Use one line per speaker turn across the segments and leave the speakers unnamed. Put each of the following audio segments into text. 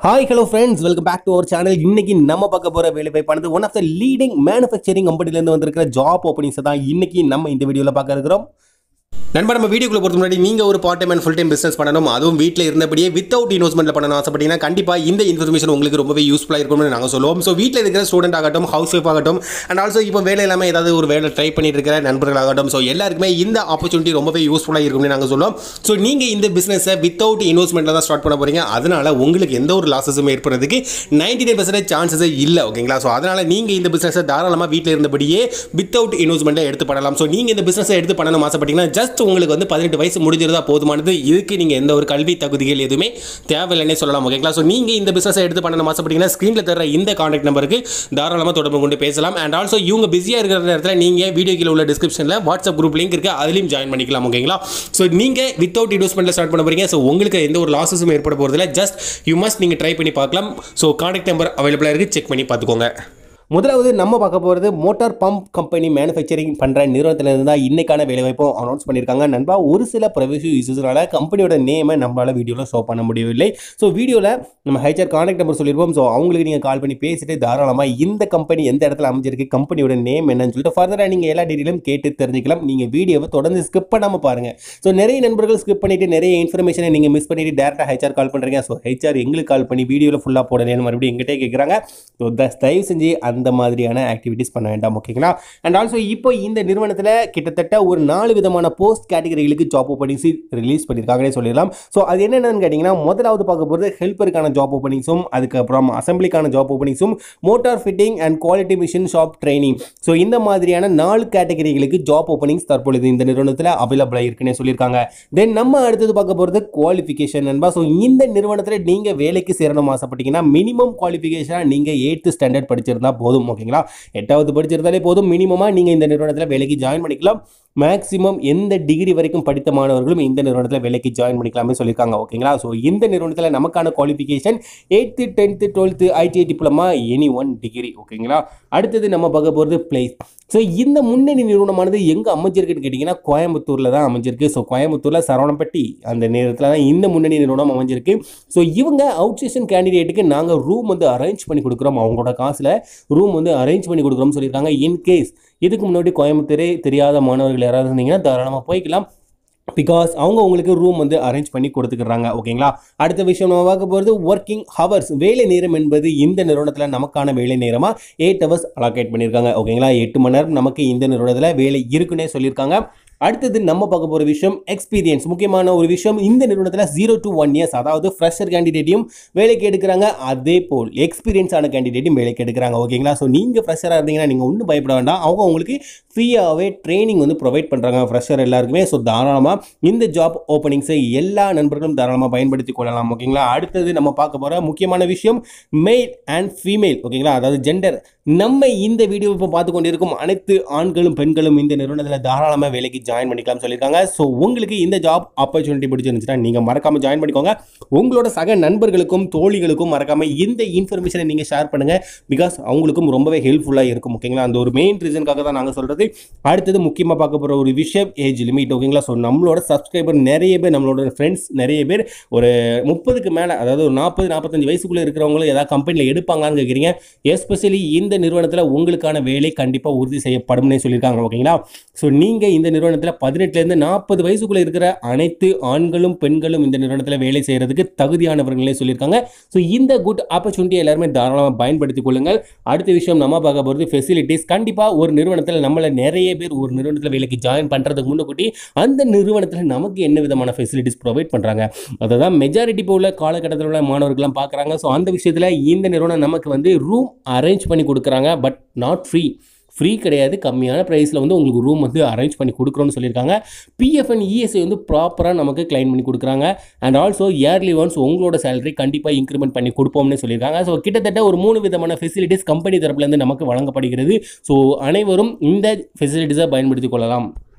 hi hello friends welcome back to our channel இன்னைக்கு நம்ம பார்க்க போகிற வேலை வாய்ப்பானது one of the leading manufacturing கம்பெனிலேருந்து வந்திருக்கிற ஜாப் ஓப்பனிங்ஸை தான் இன்னைக்கு நம்ம இந்த வீடியோவில் பார்க்க இருக்கிறோம் நண்பா நம்ம வீடியோக்குள்ள பொறுத்த முன்னாடி நீங்கள் ஒரு part time and full time business பண்ணணும் அதுவும் வீட்டில் இருந்தபடியே வித்தவுட் இன்வெஸ்ட்மெண்ட்டில் பண்ணணும் ஆசைப்பட்டீங்கன்னா கண்டிப்பாக இந்த இன்ஃபர்மேஷன் உங்களுக்கு ரொம்பவே யூஸ்ஃபுல்லாக இருக்கும்னு நாங்கள் சொல்லுவோம் ஸோ வீட்டில் இருக்கிற ஸ்டூடெண்ட் ஆகட்டும் ஹவுஸ் ஒய்ஃப் ஆகட்டும் அண்ட் ஆல்சோ இப்போ வேலை இல்லாமல் ஏதாவது ஒரு வேலை ட்ரை பண்ணிட்டு இருக்கிற நண்பர்கள் ஆகட்டும் ஸோ எல்லாருக்குமே இந்த ஆப்பர்ச்சுனிட்டி ரொம்பவே யூஸ்ஃபுல்லாக இருக்கும்னு நாங்கள் சொல்லுவோம் ஸோ நீங்கள் இந்த பிஸ்னஸை வித்தவுட் இன்வெஸ்ட்மெண்ட்டில் தான் ஸ்டார்ட் பண்ண போகிறீங்க அதனால் உங்களுக்கு எந்த ஒரு லாஸஸும் ஏற்படுறதுக்கு நைன்டி நைன் பர்சன்டேஜ் சான்சஸே இல்லை ஓகேங்களா ஸோ அதனால் நீங்கள் இந்த பிஸ்னஸை தாராளமாக வீட்டில் இருந்தபடியே வித்தவுட் இன்வெஸ்ட்மெண்ட்டை எடுத்து பண்ணலாம் ஸோ நீங்கள் இந்த பிஸ்னஸை எடுத்து பண்ணணும் ஆசைப்பட்டீங்கன்னா ஜஸ்ட் உங்களுக்கு வந்து பதினெட்டு வயசு முடிஞ்சிருந்தா போதுமானது இதுக்கு நீங்கள் எந்த ஒரு கல்வி தகுதிகள் எதுவுமே தேவையில்லைன்னே சொல்லலாம் ஓகேங்களா ஸோ நீங்கள் இந்த பிஸ்னஸை எடுத்து பண்ணணும் ஆசைப்பட்டீங்கன்னா ஸ்க்ரீனில் தர இந்த காண்டாக்ட் நம்பருக்கு தாராளமாக தொடர்பு கொண்டு பேசலாம் அண்ட் ஆல்சோ இவங்க பிஸியாக இருக்கிற நேரத்தில் நீங்கள் வீடியோ கீழே உள்ள டிஸ்கிரிப்ஷனில் வாட்ஸ்அப் குரூப் லிங்க் இருக்குது அதுலேயும் ஜாயின் பண்ணிக்கலாம் ஓகேங்களா ஸோ நீங்கள் வித்தவுட் இன்வெஸ்ட்மெண்ட்டில் ஸ்டார்ட் பண்ண போகிறீங்க ஸோ உங்களுக்கு எந்த ஒரு லாஸஸும் ஏற்பட போகிறதில்ல ஜஸ்ட் யூ மஸ்ட் நீங்கள் ட்ரை பண்ணி பார்க்கலாம் ஸோ காண்டாக்ட் நம்பர் அவைலபிளாக இருக்குது செக் பண்ணி பார்த்துக்கோங்க முதலாவது நம்ம பார்க்க போகிறது மோட்டார் பம்ப் கம்பெனி மேனுஃபேக்சரிங் பண்ணுற நிறுவனத்திலிருந்து தான் இன்னைக்கான வேலைவாய்ப்பும் அனௌன்ஸ் பண்ணியிருக்காங்க நண்பா ஒரு சில ப்ரைவசி இஷ்யூஸ்னால கம்பெனியோட நேமை நம்மளால் வீடியோவில் ஷோ பண்ண முடியவில்லை ஸோ வீடியோவில் நம்ம ஹெச்ஆர் கான்டாக்ட் நம்பர் சொல்லியிருப்போம் ஸோ அவங்களுக்கு நீங்கள் கால் பண்ணி பேசிட்டு தாராளமாக இந்த கம்பெனி எந்த இடத்துல அமைஞ்சிருக்கு கம்பெனியோட நேம் என்னன்னு சொல்லிட்டு ஃபர்தராக நீங்கள் எல்லா டீட்டெயிலும் கேட்டு தெரிஞ்சுக்கலாம் நீங்கள் வீடியோவை தொடர்ந்து ஸ்கிப் பண்ணாமல் பாருங்கள் ஸோ நிறைய நண்பர்கள் ஸ்கிப் பண்ணிட்டு நிறைய இன்ஃபர்மேஷனை நீங்கள் மிஸ் பண்ணிட்டு டேரெக்டாக ஹெச்ஆர் கால் பண்ணுறீங்க ஸோ ஹெச்ஆர் எங்களுக்கு கால் பண்ணி வீடியோவில் ஃபுல்லாக போடலன்னு மறுபடியும் எங்கிட்டே கேட்குறாங்க ஸோ தயவு செஞ்சு அந்த மாதிரியான ஆக்டிவிட்டீஸ் பண்ண வேண்டாம் ஓகேங்களா அண்ட் ஆல்சோ இப்போ இந்த நிறுவனத்தில் கிட்டத்தட்ட ஒரு நாலு விதமான போஸ்ட் கேட்டகரிகளுக்கு ஜாப் ஓப்பனிங்ஸ் ரிலீஸ் பண்ணியிருக்காங்கன்னே சொல்லிடலாம் ஸோ அது என்னென்னு கேட்டிங்கன்னா முதலாவது பார்க்க போகிறது ஹெல்ப்பருக்கான ஜாப் ஓப்பனிங்ஸும் அதுக்கப்புறம் அசம்பிளிக்கான ஜாப் ஓப்பனிங்ஸும் motor fitting and quality machine shop training so இந்த மாதிரியான நாலு கேட்டகரிகளுக்கு ஜாப் ஓப்பனிங்ஸ் தற்பொழுது இந்த நிறுவனத்தில் அவைலபிளாக இருக்குன்னே சொல்லியிருக்காங்க தென் நம்ம அடுத்தது பார்க்க போகிறது குவாலிஃபிகேஷன் நண்பா ஸோ இந்த நிறுவனத்தில் நீங்கள் வேலைக்கு சேரணும் ஆசைப்பட்டீங்கன்னா மினிமம் குவாலிஃபிகேஷனாக நீங்கள் எயித்து ஸ்டாண்டர்ட் படிச்சிருந்தா போதும் ஓகேங்களா எட்டாவது படிச்சிருந்தாலே போதும் மினிமமாக நீங்கள் இந்த நிறுவனத்தில் வேலைக்கு ஜாயின் பண்ணிக்கலாம் மேக்ஸிமம் எந்த டிகிரி வரைக்கும் படித்த மாணவர்களும் இந்த நிறுவனத்தில் வேலைக்கு ஜாயின் பண்ணிக்கலாமே சொல்லியிருக்காங்க ஓகேங்களா ஸோ இந்த நிறுவனத்தில் நமக்கான qualification eighth tenth twelfth ITI diploma any one degree ஓகேங்களா அடுத்தது நம்ம பார்க்க போகிறது பிளேஸ் ஸோ இந்த முன்னணி நிறுவனமானது எங்கே அமைஞ்சிருக்குன்னு கேட்டிங்கன்னா கோயம்புத்தூரில் தான் அமைஞ்சிருக்கு ஸோ கோயம்புத்தூரில் சரவணப்பட்டி அந்த நேரத்தில் தான் இந்த முன்னணி நிறுவனம் அமைஞ்சிருக்கு ஸோ இவங்க அவுட் ஸ்டேஷன் கேண்டிடேட்டுக்கு நாங்கள் ரூம் வந்து அரேஞ்ச் பண்ணி கொடுக்குறோம் அவங்களோட காசில் ரூம் வந்து அரேஞ்ச் பண்ணி கொடுக்குறோம்னு சொல்லியிருக்காங்க இன்கேஸ் இதுக்கு முன்னாடி கோயம்புத்தூரே தெரியாத மாணவர்கள் யாராவது இருந்தீங்கன்னா தாராளமாக போய்க்கலாம் பிகாஸ் அவங்க உங்களுக்கு ரூம் வந்து அரேஞ்ச் பண்ணி கொடுத்துக்கிறாங்க ஓகேங்களா அடுத்த விஷயம் நம்ம பார்க்க போகிறது ஒர்க்கிங் ஹவர்ஸ் வேலை நேரம் என்பது இந்த நிறுவனத்தில் நமக்கான வேலை நேரமாக எயிட் ஹவர்ஸ் அலோகேட் பண்ணியிருக்காங்க ஓகேங்களா எட்டு மணி நேரம் நமக்கு இந்த நிறுவனத்தில் வேலை இருக்குன்னே சொல்லியிருக்காங்க அடுத்தது நம்ம பார்க்க போகிற விஷயம் எக்ஸ்பீரியன்ஸ் முக்கியமான ஒரு விஷயம் இந்த நிறுவனத்தில் ஜீரோ டு ஒன் இயர்ஸ் அதாவது ஃப்ரெஷர் கேண்டிடேட்டையும் வேலைக்கு எடுக்கிறாங்க அதே போல் எக்ஸ்பீரியன்ஸான கேண்டிடேட்டையும் வேலைக்கு எடுக்கிறாங்க ஓகேங்களா ஸோ நீங்கள் ஃப்ரெஷராக இருந்தீங்கன்னா நீங்கள் ஒன்றும் பயப்பட வேண்டாம் அவங்க உங்களுக்கு ஃப்ரீயாகவே ட்ரைனிங் வந்து ப்ரொவைட் பண்ணுறாங்க ஃப்ரெஷர் எல்லாருக்குமே ஸோ தாராளமாக இந்த ஜாப் ஓப்பனிங்ஸை எல்லா நண்பர்களும் தாராளமாக பயன்படுத்தி கொள்ளலாம் ஓகேங்களா அடுத்தது நம்ம பார்க்க போகிற முக்கியமான விஷயம் மெயில் அண்ட் ஃபீமேல் ஓகேங்களா அதாவது ஜெண்டர் நம்ம இந்த வீடியோ இப்போ பார்த்து கொண்டிருக்கும் அனைத்து ஆண்களும் பெண்களும் இந்த நிறுவனத்தில் தாராளமாக வேலைக்கு ஜாயின் பண்ணிக்கலாம் சொல்லியிருக்காங்க ஸோ உங்களுக்கு இந்த ஜாப் ஆப்பர்ச்சுனிட்டி பிடிச்சிருந்துச்சுன்னா நீங்கள் மறக்காமல் ஜாயின் பண்ணிக்கோங்க உங்களோட சக நண்பர்களுக்கும் தோழிகளுக்கும் மறக்காமல் இந்த இன்ஃபர்மேஷனை நீங்கள் ஷேர் பண்ணுங்கள் பிகாஸ் அவங்களுக்கும் ரொம்பவே ஹெல்ப்ஃபுல்லாக இருக்கும் ஓகேங்களா அந்த ஒரு மெயின் ரீசனுக்காக தான் நாங்கள் சொல்கிறது அடுத்தது முக்கியமாக பார்க்க போகிற ஒரு விஷயம் ஏஜ் லிமிட் ஓகேங்களா ஸோ நம்மளோட சப்ஸ்கிரைபர் நிறைய பேர் நம்மளோட ஃப்ரெண்ட்ஸ் நிறைய பேர் ஒரு முப்பதுக்கு மேலே அதாவது ஒரு நாற்பது நாற்பத்தஞ்சு வயசுக்குள்ளே இருக்கிறவங்களும் ஏதாவது கம்பெனியில் எடுப்பாங்களான்னு கேட்குறீங்க எஸ்பெஷலி இந்த நிறுவனத்தில் உங்களுக்கான வேலை கண்டிப்பாக உறுதி செய்யப்படும்னே சொல்லியிருக்காங்க ஓகேங்களா ஸோ நீங்கள் இந்த நிறுவனத்தில் பதினெட்டுலேருந்து நாற்பது வயசுக்குள்ளே இருக்கிற அனைத்து ஆண்களும் பெண்களும் இந்த நிறுவனத்தில் வேலை செய்கிறதுக்கு தகுதியானவர்களே சொல்லியிருக்காங்க ஸோ இந்த குட் ஆப்பர்ச்சுனிட்டி எல்லாருமே தாராளமாக பயன்படுத்திக் கொள்ளுங்கள் அடுத்த விஷயம் நம்ம பார்க்க போகிறது ஃபெசிலிட்டிஸ் கண்டிப்பாக ஒரு நிறுவனத்தில் நம்மளை நிறைய பேர் ஒரு நிறுவனத்தில் வேலைக்கு ஜாயின் பண்ணுறதுக்கு முன்னுக்கூட்டி அந்த நிறுவனத்தில் நமக்கு என்ன விதமான ஃபெசிலிட்டிஸ் ப்ரொவைட் பண்ணுறாங்க அதை தான் மெஜாரிட்டி இப்போ உள்ள காலகட்டத்தில் உள்ள மாணவர்கள்லாம் பார்க்குறாங்க ஸோ அந்த விஷயத்தில் இந்த நிறுவனம் நமக்கு வந்து ரூம் அரேஞ்ச் பண்ணி கொடுக்குறாங்க பட் நாட் ஃப்ரீ ஃப்ரீ கிடையாது கம்மியான ப்ரைஸில் வந்து உங்களுக்கு ரூம் வந்து அரேஞ்ச் பண்ணி கொடுக்குறோன்னு சொல்லியிருக்காங்க பிஎஃப் அண்ட் இஎஸ்ஐ வந்து ப்ராப்பராக நமக்கு கிளைம் பண்ணி கொடுக்குறாங்க அண்ட் ஆல்சோ இயர்லி ஒன்ஸ் உங்களோட சேலரி கண்டிப்பாக இன்க்ரிமெண்ட் பண்ணி கொடுப்போம்னு சொல்லியிருக்காங்க ஸோ கிட்டத்தட்ட ஒரு மூணு விதமான ஃபெசிலிட்டிஸ் கம்பெனி தரப்புலேருந்து நமக்கு வழங்கப்படுகிறது ஸோ அனைவரும் இந்த ஃபெசிலிட்டிஸை பயன்படுத்திக் கொள்ளலாம்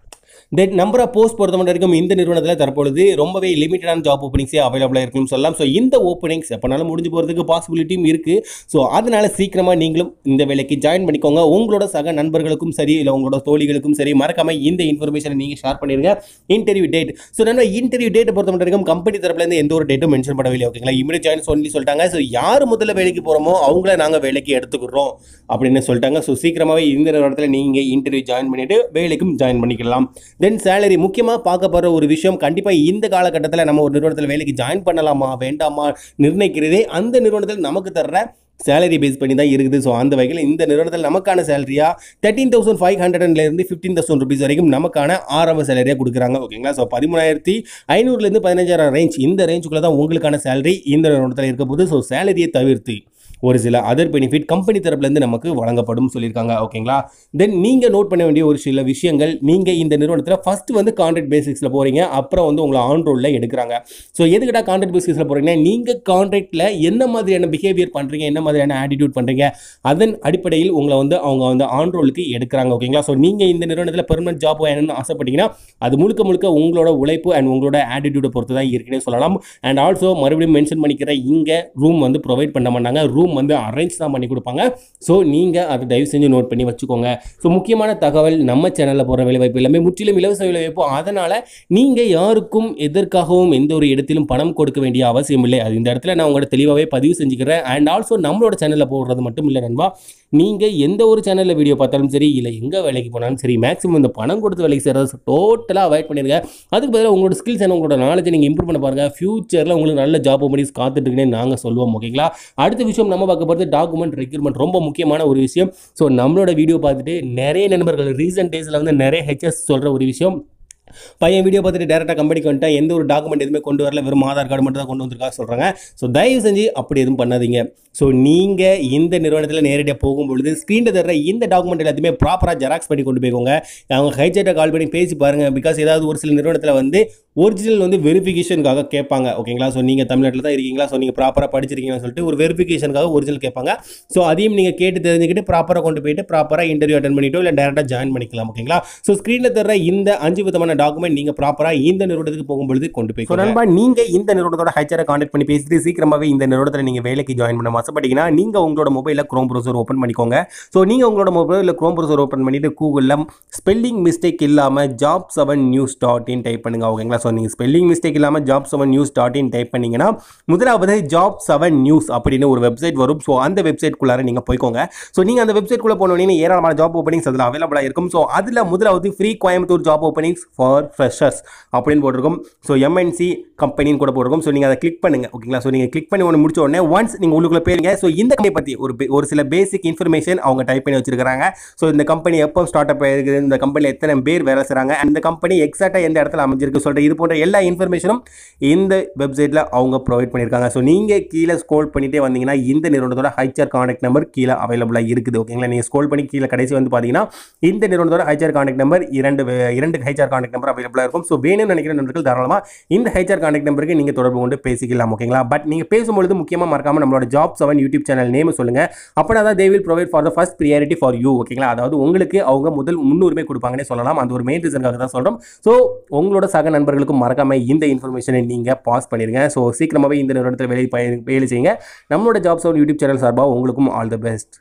தென் நம்பர் ஆஃப் போஸ்ட் பொறுத்த மட்டும் வரைக்கும் இந்த நிறுவனத்தில் தற்பொழுது ரொம்பவே லிமிட்டடான ஜாப் ஓப்பனிங்ஸே அவைலபிளாக இருக்குன்னு சொல்லலாம் ஸோ இந்த ஓப்பனிங்ஸ் எப்போனாலும் முடிஞ்சு போகிறதுக்கு பாசிபிலிட்டியும் இருக்குது ஸோ அதனால சீக்கிரமாக நீங்களும் இந்த வேலைக்கு ஜாயின் பண்ணிக்கோங்க உங்களோட சக நண்பர்களுக்கும் சரி இல்லை உங்களோட தோழிகளுக்கும் சரி மறக்காம இந்த இன்ஃபர்மேஷனை நீங்கள் ஷேர் பண்ணிடுங்க இன்டர்வியூ டேட் ஸோ நம்ம இன்டர்வியூ டேட்டை பொறுத்த மட்டும் வரைக்கும் கம்பெனி தரப்புலேருந்து எந்த ஒரு டேட்டும் மென்ஷன் பண்ணவில்லை ஓகேங்களா இமீடியட் ஜாயின் சொல்லி சொல்லிட்டாங்க ஸோ யார் முதல்ல வேலைக்கு போகிறோமோ அவங்கள நாங்கள் வேலைக்கு எடுத்துக்கிறோம் அப்படின்னு சொல்லிட்டாங்க ஸோ சீக்கிரமாகவே இந்த இடத்துல நீங்கள் இன்டர்வியூ ஜாயின் பண்ணிட்டு வேலைக்கும் ஜாயின் பண்ணிக்கலாம் தென் சேலரி முக்கியமாக பார்க்க போகிற ஒரு விஷயம் கண்டிப்பாக இந்த காலகட்டத்தில் நம்ம ஒரு நிறுவனத்தில் வேலைக்கு ஜாயின் பண்ணலாமா வேண்டாமா நிர்ணயிக்கிறதே அந்த நிறுவனத்தில் நமக்கு தர்ற சேலரி பேஸ் பண்ணி தான் இருக்குது ஸோ அந்த வகையில் இந்த நிறுவனத்தில் நமக்கான சேலரியா தேர்ட்டீன் தௌசண்ட் ஃபைவ் ஹண்ட்ரட்லேருந்து ஃபிஃப்டீன் தௌசண்ட் ருபீஸ் வரைக்கும் நமக்கான ஆரம்ப சேலரியாக கொடுக்குறாங்க ஓகேங்களா ஸோ பதிமூணாயிரத்தி ஐநூறுலேருந்து பதினஞ்சாயிரம் ரேஞ்ச் இந்த ரேஞ்சுக்குள்ளே தான் உங்களுக்கான சேலரி இந்த நிறுவனத்தில் இருக்க போது ஸோ சேலரியை தவிர்த்து ஒரு சில அதர் பெனிஃபிட் கம்பெனி தரப்புலேருந்து நமக்கு வழங்கப்படும் சொல்லியிருக்காங்க ஓகேங்களா தென் நீங்கள் நோட் பண்ண வேண்டிய ஒரு சில விஷயங்கள் நீங்கள் இந்த நிறுவனத்தில் ஃபர்ஸ்ட் வந்து கான்ட்ராக்ட் பேசிக்ஸில் போகிறீங்க அப்புறம் வந்து உங்களை ஆன் ரோலில் எடுக்கிறாங்க ஸோ எதுக்கிட்ட கான்ட்ராக்ட் பேசிக்ஸில் போகிறீங்கன்னா நீங்கள் கான்ட்ராக்டில் என்ன மாதிரியான பிஹேவியர் பண்ணுறீங்க என்ன மாதிரியான ஆட்டிடியூட் பண்ணுறீங்க அதன் அடிப்படையில் உங்களை வந்து அவங்க வந்து ஆன் ரோலுக்கு எடுக்கிறாங்க ஓகேங்களா ஸோ நீங்கள் இந்த நிறுவனத்தில் பெர்மனன்ட் ஜாப் வேணும்னு ஆசைப்பட்டீங்கன்னா அது முழுக்க முழுக்க உங்களோட உழைப்பு அண்ட் உங்களோட ஆட்டிடியூடை பொறுத்து தான் இருக்குன்னே சொல்லலாம் அண்ட் ஆல்சோ மறுபடியும் மென்ஷன் பண்ணிக்கிற இங்கே ரூம் வந்து ப்ரொவைட் பண்ண மாட்டாங்க ரூம் வந்து அரேஞ்ச் தான் பண்ணி கொடுப்பாங்க ஸோ நீங்கள் அதை தயவு செஞ்சு நோட் பண்ணி வச்சுக்கோங்க ஸோ முக்கியமான தகவல் நம்ம சேனலில் போகிற வேலைவாய்ப்பு எல்லாமே முற்றிலும் இலவச வேலைவாய்ப்பு அதனால் நீங்கள் யாருக்கும் எதற்காகவும் எந்த ஒரு இடத்திலும் பணம் கொடுக்க வேண்டிய அவசியம் இல்லை அது இந்த இடத்துல நான் உங்களோட தெளிவாகவே பதிவு செஞ்சுக்கிறேன் அண்ட் ஆல்சோ நம்மளோட சேனலில் போடுறது மட்டும் இல்லை நண்பா நீங்கள் எந்த ஒரு சேனலில் வீடியோ பார்த்தாலும் சரி இல்லை எங்கே வேலைக்கு போனாலும் சரி மேக்ஸிமம் இந்த பணம் கொடுத்து வேலைக்கு செய்கிறது டோட்டலாக அவாய்ட் பண்ணிடுங்க அதுக்கு பதிலாக உங்களோட ஸ்கில்ஸ் அண்ட் உங்களோட நாலேஜை நீங்கள் இம்ப்ரூவ் பண்ண பாருங்கள் ஃபியூச்சரில் உங்களுக்கு நல்ல ஜாப் ஓப்பனிங்ஸ் காத்துட்டுருக்குன்னே நாங்கள் சொல்லுவோம் ஓகேங்களா அடுத்த விஷயம் நம்ம பார்க்க போகிறது டாக்குமெண்ட் ரெக்யூர்மெண்ட் ரொம்ப முக்கியமான ஒரு விஷயம் ஸோ நம்மளோட வீடியோ பார்த்துட்டு நிறைய நண்பர்கள் ரீசெண்ட் டேஸில் வந்து நிறைய ஹெச்எஸ் சொல்கிற ஒரு விஷயம் பையன் வீடியோ பார்த்துட்டு டேரெக்டாக கம்பெனிக்கு வந்துட்டேன் எந்த ஒரு டாக்குமெண்ட் எதுவுமே கொண்டு வரல வெறும் ஆதார் கார்டு மட்டும் தான் கொண்டு வந்திருக்கா சொல்கிறாங்க ஸோ தயவு செஞ்சு அப்படி எதுவும் பண்ணாதீங்க ஸோ நீங்கள் இந்த நிறுவனத்தில் நேரடியாக போகும்பொழுது ஸ்க்ரீனில் தர்ற இந்த டாக்குமெண்ட் எல்லாத்தையுமே ப்ராப்பராக ஜெராக்ஸ் பண்ணி கொண்டு போய்க்கோங்க அவங்க ஹைச்சேட்டை கால் பண்ணி பேசி பாருங்கள் பிகாஸ் ஏதாவது ஒரு சில நிறுவனத்தில் வந்து ஒரிஜினல் வந்து வெரிஃபிகேஷனுக்காக கேட்பாங்க ஓகேங்களா ஸோ நீங்கள் தமிழ்நாட்டில் தான் இருக்கீங்களா ஸோ நீங்கள் ப்ராப்பராக படிச்சிருக்கீங்கன்னு சொல்லிட்டு ஒரு வெரிஃபிகேஷனுக்காக ஒரிஜினல் கேட்பாங்க ஸோ அதையும் நீங்கள் கேட்டு தெரிஞ்சுக்கிட்டு ப்ராப்பராக கொண்டு போயிட்டு ப்ராப்பராக இன்டர்வியூ அட்டன் பண்ணிட்டோ இல்லை டேரெக்டாக ஜாயின் பண்ணிக்கலாம் ஓகேங்களா ஸோ ஸ்க்ரீனில் தர்ற இந்த அஞ்சு விதமான டாக்குமெண்ட் நீங்கள் ப்ராப்பராக இந்த நிறுவனத்துக்கு போகும்பொழுது கொண்டு போய் ஸோ நண்பா நீங்கள் இந்த நிறுவனத்தோட ஹைச்சரை கான்டாக்ட் பண்ணி பேசிட்டு சீக்கிரமாகவே இந்த நிறுவனத்தில் நீங்கள் வேலைக்கு ஜாயின் பண்ண ஆசைப்பட்டீங்கன்னா நீங்கள் உங்களோட மொபைலில் க்ரோம் ப்ரௌசர் ஓப்பன் பண்ணிக்கோங்க ஸோ நீங்கள் உங்களோட மொபைலில் க்ரோம் ப்ரௌசர் ஓப்பன் பண்ணிட்டு கூகுளில் ஸ்பெல்லிங் மிஸ்டேக் இல்லாமல் job seven news dot in type பண்ணுங்க ஓகேங்களா ஸோ நீங்கள் ஸ்பெல்லிங் மிஸ்டேக் இல்லாமல் job seven news dot in type பண்ணீங்கன்னா முதலாவது ஜாப் செவன் நியூஸ் அப்படின்னு ஒரு வெப்சைட் வரும் ஸோ அந்த வெப்சைட்குள்ளார நீங்கள் போய்க்கோங்க ஸோ நீங்கள் அந்த வெப்சைட்குள்ளே போனோடனே ஏராளமான ஜாப் ஓப்பனிங்ஸ் அதில் அவைலபிளாக இருக்கும் ஸோ அதில் முதலாவது free Coimbatore job openings for freshers அப்படின்னு போட்டிருக்கும் ஸோ எம்என்சி கம்பெனின்னு கூட போட்டிருக்கும் ஸோ நீங்கள் அதை கிளிக் பண்ணுங்க ஓகேங்களா ஸோ நீங்கள் கிளிக் பண்ணி ஒன்று முடிச்ச உடனே ஒன்ஸ் நீங்கள் உள்ளுக்குள்ள போயிருங்க ஸோ இந்த கம்பெனி பற்றி ஒரு பே- ஒரு சில பேசிக் இன்ஃபர்மேஷன் அவங்க டைப் பண்ணி வச்சிருக்காங்க ஸோ இந்த கம்பெனி எப்போ ஸ்டார்ட் அப் ஆயிருக்குது இந்த கம்பெனியில் எத்தனை பேர் வேலை செய்கிறாங்க அந்த கம்பெனி எக்ஸாக்டாக எந்த இடத்துல அமைஞ்சிருக்கு சொல்கிற இது போன்ற எல்லா இன்ஃபர்மேஷனும் இந்த வெப்சைட்டில் அவங்க ப்ரொவைட் பண்ணியிருக்காங்க ஸோ நீங்கள் கீழே ஸ்க்ரோல் பண்ணிட்டே வந்தீங்கன்னா இந்த நிறுவனத்தோட ஹைச்சர் கான்டாக்ட் நம்பர் கீழே அவைலபிளாக இருக்குது ஓகேங்களா நீங்கள் ஸ்க்ரோல் பண்ணி கீழே கடைசி வந்து பார்த்தீங்கன்னா இந்த நிறுவனத்தோட ஹைச்சர் கான்டாக்ட் நம்பர் இரண்டு வே- இரண்டு ஹைச்சர் கான்டாக்ட் நம்பர் அவைலபிளாக இருக்கும் ஸோ வேணும்னு நினைக்கிற நண்பர்கள் தாராளமாக இந்த ஹைச்சர் கான்டாக்ட் நம்பருக்கு நீங்கள் தொடர்பு கொண்டு பேசிக்கலாம் ஓகேங்களா பட் நீங்கள் பேசும்பொழுது முக்கியமாக மறக்காம நம்மளோட job seven YouTube channel name சொல்லுங்கள் அப்போ தான் they will provide for the first priority for you ஓகேங்களா அதாவது உங்களுக்கு அவங்க முதல் முன்னுரிமை கொடுப்பாங்கன்னே சொல்லலாம் அந்த ஒரு மெயின் ரீசனுக்காக தான் சொல்கிறோம் ஸோ உங்களோட சக நண்பர்களுக்கும் மறக்காம இந்த இன்ஃபர்மேஷனை நீங்கள் பாஸ் பண்ணிடுங்க ஸோ சீக்கிரமாகவே இந்த நிறுவனத்தில் வேலை பய- வேலை செய்யுங்க நம்மளோட ஜாப் செவன் யூடியூப் சேனல் சார்பாக உங்களுக்கும் ஆல் தி பெஸ்ட்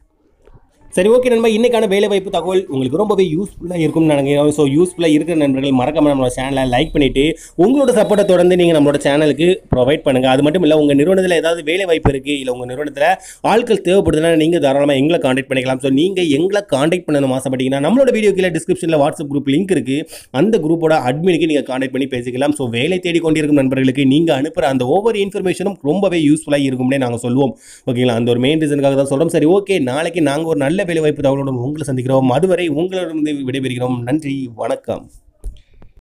சரி ஓகே நண்பா இன்னைக்கான வேலை வாய்ப்பு தகவல் உங்களுக்கு ரொம்பவே யூஸ்ஃபுல்லாக இருக்கும்னு நினைக்கிறேன் ஸோ யூஸ்ஃபுல்லாக இருக்கிற நண்பர்கள் மறக்காம நம்மளோட சேனலை லைக் பண்ணிட்டு உங்களோட சப்போர்ட்டை தொடர்ந்து நீங்கள் நம்மளோட சேனலுக்கு ப்ரொவைட் பண்ணுங்க அது மட்டும் இல்லை உங்கள் நிறுவனத்தில் ஏதாவது வேலை வாய்ப்பு இருக்குது இல்லை உங்கள் நிறுவனத்தில் ஆட்கள் தேவைப்படுதுன்னா நீங்கள் தாராளமாக எங்களை காண்டாக்ட் பண்ணிக்கலாம் ஸோ நீங்கள் எங்களை காண்டாக்ட் பண்ணணும் ஆசைப்பட்டீங்கன்னா நம்மளோட வீடியோ கீழே டிஸ்கிரிப்ஷனில் வாட்ஸ்அப் குரூப் லிங்க் இருக்குது அந்த குரூப்போட அட்மினுக்கு நீங்கள் காண்டாக்ட் பண்ணி பேசிக்கலாம் ஸோ வேலை தேடி கொண்டிருக்கும் நண்பர்களுக்கு நீங்கள் அனுப்புகிற அந்த ஒவ்வொரு இன்ஃபர்மேஷனும் ரொம்பவே யூஸ்ஃபுல்லாக இருக்கும்னே நாங்கள் சொல்லுவோம் ஓகேங்களா அந்த ஒரு மெயின் ரீசனுக்காக தான் சொல்கிறோம் சரி ஓகே நாளைக்கு நாங்கள் ஒரு நல்ல வேலை வாய்ப்பு தகவலுடன் உங்களை சந்திக்கிறோம் அதுவரை உங்களிடம் விடைபெறுகிறோம் நன்றி வணக்கம்